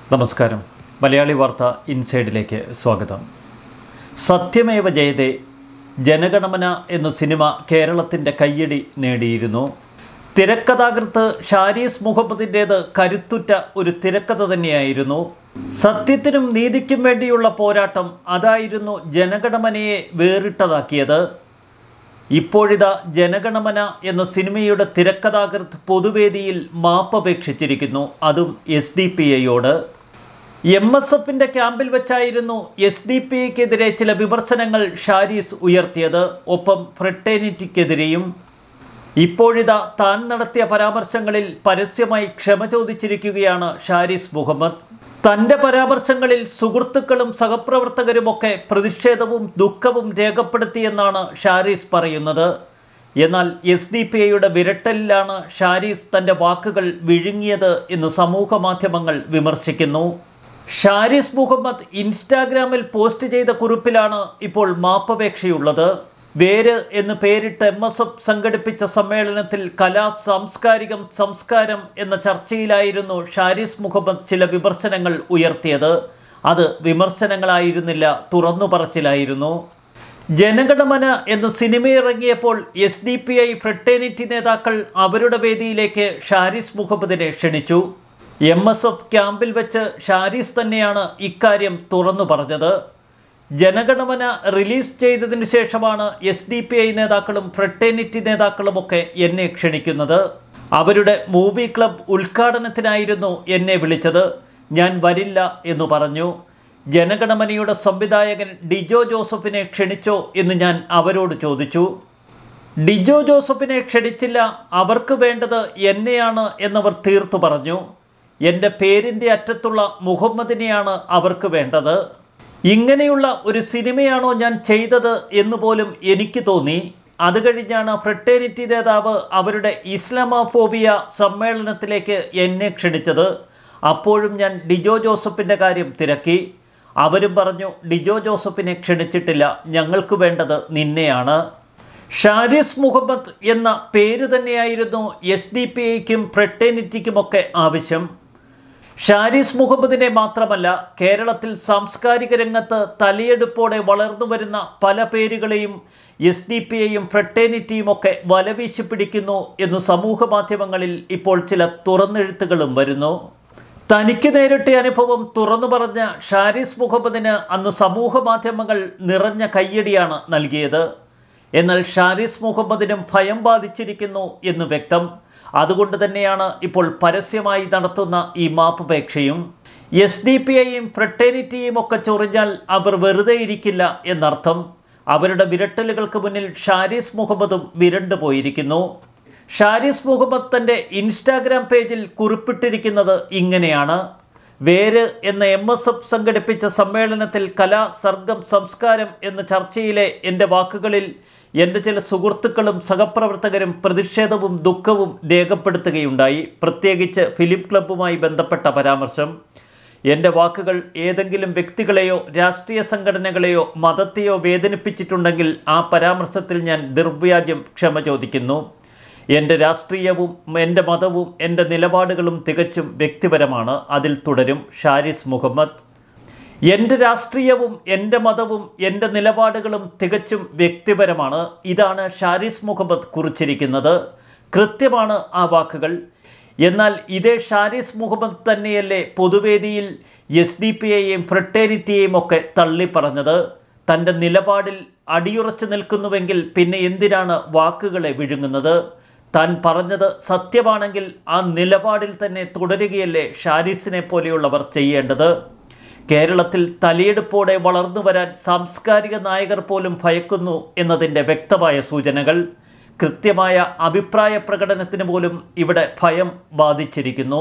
നമസ്കാരം മലയാളി വാർത്ത ഇൻസൈഡിലേക്ക് സ്വാഗതം സത്യമേവ ജയതേ ജനഗണമന എന്ന സിനിമ കേരളത്തിൻ്റെ കയ്യടി നേടിയിരുന്നു തിരക്കഥാകൃത്ത് ഷാരീസ് മുഹമ്മദിൻ്റേത് കരുത്തുറ്റ ഒരു തിരക്കഥ തന്നെയായിരുന്നു സത്യത്തിനും നീതിക്കും വേണ്ടിയുള്ള പോരാട്ടം അതായിരുന്നു ജനഗണമനയെ വേറിട്ടതാക്കിയത് ഇപ്പോഴിതാ ജനഗണമന എന്ന സിനിമയുടെ തിരക്കഥാകൃത്ത് പൊതുവേദിയിൽ മാപ്പപേക്ഷിച്ചിരിക്കുന്നു അതും എസ് ഡി പി ഐയോട് എം എസ് എഫിൻ്റെ ക്യാമ്പിൽ വെച്ചായിരുന്നു എസ് ഡി പി ഐക്കെതിരെ ചില വിമർശനങ്ങൾ ഷാരീസ് ഉയർത്തിയത് ഒപ്പം ഫ്രട്ടേണിറ്റിക്കെതിരെയും ഇപ്പോഴിതാ താൻ നടത്തിയ പരാമർശങ്ങളിൽ പരസ്യമായി ക്ഷമ ചോദിച്ചിരിക്കുകയാണ് ഷാരിസ് മുഹമ്മദ് തൻ്റെ പരാമർശങ്ങളിൽ സുഹൃത്തുക്കളും സഹപ്രവർത്തകരുമൊക്കെ പ്രതിഷേധവും ദുഃഖവും രേഖപ്പെടുത്തിയെന്നാണ് ഷാരീസ് പറയുന്നത് എന്നാൽ എസ് ഡി പി ഐയുടെ വിരട്ടലിലാണ് ഷാരീസ് തൻ്റെ വാക്കുകൾ വിഴുങ്ങിയത് എന്ന് സമൂഹ മാധ്യമങ്ങൾ വിമർശിക്കുന്നു ഷാരിസ് മുഹമ്മദ് ഇൻസ്റ്റാഗ്രാമിൽ പോസ്റ്റ് ചെയ്ത കുറിപ്പിലാണ് ഇപ്പോൾ മാപ്പപേക്ഷയുള്ളത് വേര് എന്ന് പേരിട്ട് എം എസ് എഫ് സംഘടിപ്പിച്ച സമ്മേളനത്തിൽ കലാ സാംസ്കാരികം സംസ്കാരം എന്ന ചർച്ചയിലായിരുന്നു ഷാരിസ് മുഹമ്മദ് ചില വിമർശനങ്ങൾ ഉയർത്തിയത് അത് വിമർശനങ്ങളായിരുന്നില്ല തുറന്നു പറച്ചിലായിരുന്നു ജനഗണമന എന്ന സിനിമ ഇറങ്ങിയപ്പോൾ S D P I fraternity നേതാക്കൾ അവരുടെ വേദിയിലേക്ക് ഷാരിസ് മുഹമ്മദിനെ ക്ഷണിച്ചു എം എസ് എഫ് ക്യാമ്പിൽ വെച്ച് ഷാരിസ് തന്നെയാണ് ഇക്കാര്യം തുറന്നു പറഞ്ഞത് ജനഗണമന റിലീസ് ചെയ്തതിനു ശേഷമാണ് എസ് ഡി പി ഐ നേതാക്കളും ഫ്രട്ടേണിറ്റി നേതാക്കളുമൊക്കെ എന്നെ ക്ഷണിക്കുന്നത് അവരുടെ മൂവി ക്ലബ് ഉദ്ഘാടനത്തിനായിരുന്നു എന്നെ വിളിച്ചത് ഞാൻ വരില്ല എന്ന് പറഞ്ഞു ജനഗണമനയുടെ സംവിധായകൻ ഡിജോ ജോസഫിനെ ക്ഷണിച്ചോ എന്ന് ഞാൻ അവരോട് ചോദിച്ചു ഡിജോ ജോസഫിനെ ക്ഷണിച്ചില്ല അവർക്ക് വേണ്ടത് എന്നെയാണ് എന്നവർ തീർത്തു പറഞ്ഞു എൻ്റെ പേരിൻ്റെ അറ്റത്തുള്ള മുഹമ്മദിനെയാണ് അവർക്ക് വേണ്ടത് ഇങ്ങനെയുള്ള ഒരു സിനിമയാണോ ഞാൻ ചെയ്തത് എന്ന് പോലും എനിക്ക് തോന്നി അത് കഴിഞ്ഞാണ് ഫ്രട്ടേണിറ്റി നേതാവ് അവരുടെ ഇസ്ലാമോഫോബിയ സമ്മേളനത്തിലേക്ക് എന്നെ ക്ഷണിച്ചത് അപ്പോഴും ഞാൻ ഡിജോ ജോസഫിൻ്റെ കാര്യം തിരക്കി അവരും പറഞ്ഞു ഡിജോ ജോസഫിനെ ക്ഷണിച്ചിട്ടില്ല ഞങ്ങൾക്ക് വേണ്ടത് നിന്നെയാണ് ഷാരിസ് മുഹമ്മദ് എന്ന പേര് തന്നെയായിരുന്നു എസ് ഡി പി ഐക്കും ഫ്രട്ടേണിറ്റിക്കുമൊക്കെ ആവശ്യം ഷാരിസ് മുഹമ്മദിനെ മാത്രമല്ല കേരളത്തിൽ സാംസ്കാരിക രംഗത്ത് തലയെടുപ്പോടെ വളർന്നു വരുന്ന പല പേരുകളെയും എസ് ഡി പി ഐയും ഫ്രട്ടേണിറ്റിയും ഒക്കെ വലവീശി പിടിക്കുന്നു എന്ന് സമൂഹ മാധ്യമങ്ങളിൽ ഇപ്പോൾ ചില തുറന്നെഴുത്തുകളും വരുന്നു തനിക്ക് നേരിട്ട അനുഭവം തുറന്നു പറഞ്ഞ ഷാരിസ് മുഹമ്മദിന് അന്ന് സമൂഹ മാധ്യമങ്ങൾ നിറഞ്ഞ കയ്യടിയാണ് നൽകിയത് എന്നാൽ ഷാരിസ് മുഹമ്മദിനും ഭയം ബാധിച്ചിരിക്കുന്നു എന്ന് വ്യക്തം അതുകൊണ്ട് തന്നെയാണ് ഇപ്പോൾ പരസ്യമായി നടത്തുന്ന ഈ മാപ്പുപേക്ഷയും എസ് ഡി പി ഐയും ഫ്രട്ടേണിറ്റിയും ഒക്കെ ചൊറിഞ്ഞാൽ അവർ വെറുതെ ഇരിക്കില്ല എന്നർത്ഥം അവരുടെ വിരട്ടലുകൾക്ക് മുന്നിൽ ഷാരിസ് മുഹമ്മദും വിരണ്ടു പോയിരിക്കുന്നു ഷാരിസ് മുഹമ്മദ് തൻ്റെ ഇൻസ്റ്റാഗ്രാം പേജിൽ കുറിപ്പിട്ടിരിക്കുന്നത് ഇങ്ങനെയാണ് വേര് എന്ന എം എസ് എഫ് സംഘടിപ്പിച്ച സമ്മേളനത്തിൽ കലാ സർഗം സംസ്കാരം എന്ന ചർച്ചയിലെ എൻ്റെ വാക്കുകളിൽ എൻ്റെ ചില സുഹൃത്തുക്കളും സഹപ്രവർത്തകരും പ്രതിഷേധവും ദുഃഖവും രേഖപ്പെടുത്തുകയുണ്ടായി പ്രത്യേകിച്ച് ഫിലിം ക്ലബ്ബുമായി ബന്ധപ്പെട്ട പരാമർശം എൻ്റെ വാക്കുകൾ ഏതെങ്കിലും വ്യക്തികളെയോ രാഷ്ട്രീയ സംഘടനകളെയോ മതത്തെയോ വേദനിപ്പിച്ചിട്ടുണ്ടെങ്കിൽ ആ പരാമർശത്തിൽ ഞാൻ നിർവ്യാജ്യം ക്ഷമ ചോദിക്കുന്നു എൻ്റെ രാഷ്ട്രീയവും എൻ്റെ മതവും എൻ്റെ നിലപാടുകളും തികച്ചും വ്യക്തിപരമാണ് അതിൽ തുടരും ഷാരിസ് മുഹമ്മദ് എൻ്റെ രാഷ്ട്രീയവും എൻ്റെ മതവും എൻ്റെ നിലപാടുകളും തികച്ചും വ്യക്തിപരമാണ് ഇതാണ് ഷാരിസ് മുഹമ്മദ് കുറിച്ചിരിക്കുന്നത് കൃത്യമാണ് ആ വാക്കുകൾ എന്നാൽ ഇതേ ഷാരിസ് മുഹമ്മദ് തന്നെയല്ലേ പൊതുവേദിയിൽ എസ് ഡി പി ഐയെയും ഫ്രട്ടേണിറ്റിയെയും ഒക്കെ തള്ളിപ്പറഞ്ഞത് തൻ്റെ നിലപാടിൽ അടിയുറച്ചു നിൽക്കുന്നുവെങ്കിൽ പിന്നെ എന്തിനാണ് വാക്കുകളെ വിഴുങ്ങുന്നത് താൻ പറഞ്ഞത് സത്യമാണെങ്കിൽ ആ നിലപാടിൽ തന്നെ തുടരുകയല്ലേ ഷാരിസിനെ പോലെയുള്ളവർ ചെയ്യേണ്ടത് കേരളത്തിൽ തലയെടുപ്പോടെ വളർന്നു വരാൻ സാംസ്കാരിക നായകർ പോലും ഭയക്കുന്നു എന്നതിൻ്റെ വ്യക്തമായ സൂചനകൾ കൃത്യമായ അഭിപ്രായ പ്രകടനത്തിന് പോലും ഇവിടെ ഭയം ബാധിച്ചിരിക്കുന്നു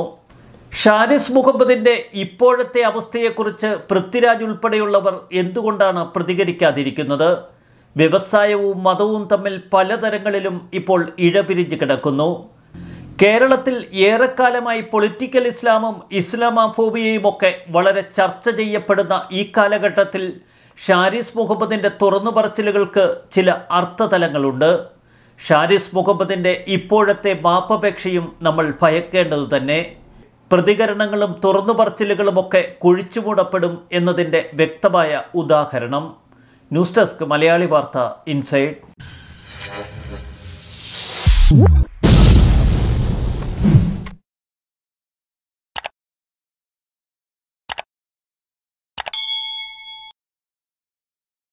ഷാരിസ് മുഹമ്മദിൻ്റെ ഇപ്പോഴത്തെ അവസ്ഥയെക്കുറിച്ച് പൃഥ്വിരാജ് ഉൾപ്പെടെയുള്ളവർ എന്തുകൊണ്ടാണ് പ്രതികരിക്കാതിരിക്കുന്നത് വ്യവസായവും മതവും തമ്മിൽ പലതരങ്ങളിലും ഇപ്പോൾ ഇഴപിരിഞ്ഞ് കിടക്കുന്നു കേരളത്തിൽ ഏറെക്കാലമായി പൊളിറ്റിക്കൽ ഇസ്ലാമും ഇസ്ലാമോഫോബിയയും ഒക്കെ വളരെ ചർച്ച ചെയ്യപ്പെടുന്ന ഈ കാലഘട്ടത്തിൽ ഷാരിസ് മുഹമ്മദിൻ്റെ തുറന്നു പറച്ചിലുകൾക്ക് ചില അർത്ഥതലങ്ങളുണ്ട് ഷാരിസ് മുഹമ്മദിൻ്റെ ഇപ്പോഴത്തെ മാപ്പപേക്ഷയും നമ്മൾ ഭയക്കേണ്ടത് തന്നെ പ്രതികരണങ്ങളും തുറന്നുപറച്ചിലുകളുമൊക്കെ കുഴിച്ചുമൂടപ്പെടും എന്നതിൻ്റെ വ്യക്തമായ ഉദാഹരണം ന്യൂസ് ഡെസ്ക് മലയാളി വാർത്ത ഇൻസൈഡ്